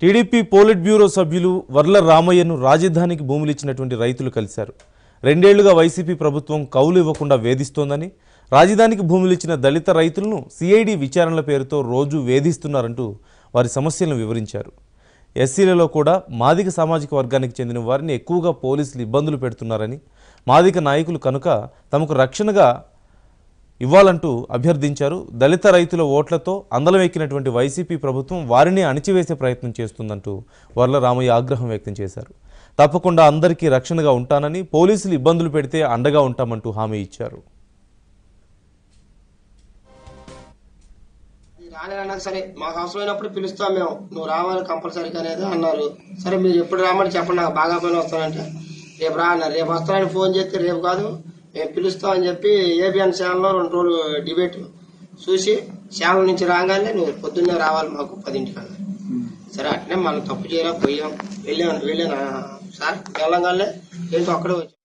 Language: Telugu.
టీడీపీ పోలిట్ బ్యూరో సభ్యులు వర్ల రామయ్యను రాజధానికి భూములు ఇచ్చినటువంటి రైతులు కలిశారు రెండేళ్లుగా వైసీపీ ప్రభుత్వం కౌలు ఇవ్వకుండా వేధిస్తోందని రాజధానికి భూములు ఇచ్చిన దళిత రైతులను సిఐడి విచారణల పేరుతో రోజు వేధిస్తున్నారంటూ వారి సమస్యలను వివరించారు ఎస్సీలలో కూడా మాదిక సామాజిక వర్గానికి చెందిన వారిని ఎక్కువగా పోలీసులు ఇబ్బందులు పెడుతున్నారని మాదిక నాయకులు కనుక తమకు రక్షణగా ఇవ్వాలంటూ అభ్యర్థించారు దళిత రైతుల ఓట్లతో అందలం ఎక్కినటువంటి వైసీపీ ప్రభుత్వం వారిని అణిచివేసే ప్రయత్నం చేస్తుందంటూ వర్ల రామయ్య ఆగ్రహం వ్యక్తం చేశారు తప్పకుండా అందరికీ రక్షణగా ఉంటానని పోలీసులు ఇబ్బందులు పెడితే అండగా ఉంటామంటూ హామీ ఇచ్చారు రాలేదన్నా సరే మాకు అవసరమైనప్పుడు పిలుస్తాం మేము నువ్వు రావాలి కంపల్సరీగా అనేది అన్నారు సరే మీరు ఎప్పుడు రామని చెప్పండి నాకు బాగా పని వస్తానంటే రేపు రా అన్నారు రేపు వస్తానని ఫోన్ చేస్తే రేపు కాదు మేము పిలుస్తామని చెప్పి ఏబిఎన్ ఛానల్లో రెండు రోజులు డిబేట్ చూసి ఛానల్ నుంచి రాగానే నువ్వు పొద్దున్నే రావాలి మాకు పదింటికి అన్నారు సరే అట్నే మనం తప్పు చేయరా పోయాం వెళ్ళాను వెళ్ళాను సార్ వెళ్ళగానే ఏంటో అక్కడే వచ్చాం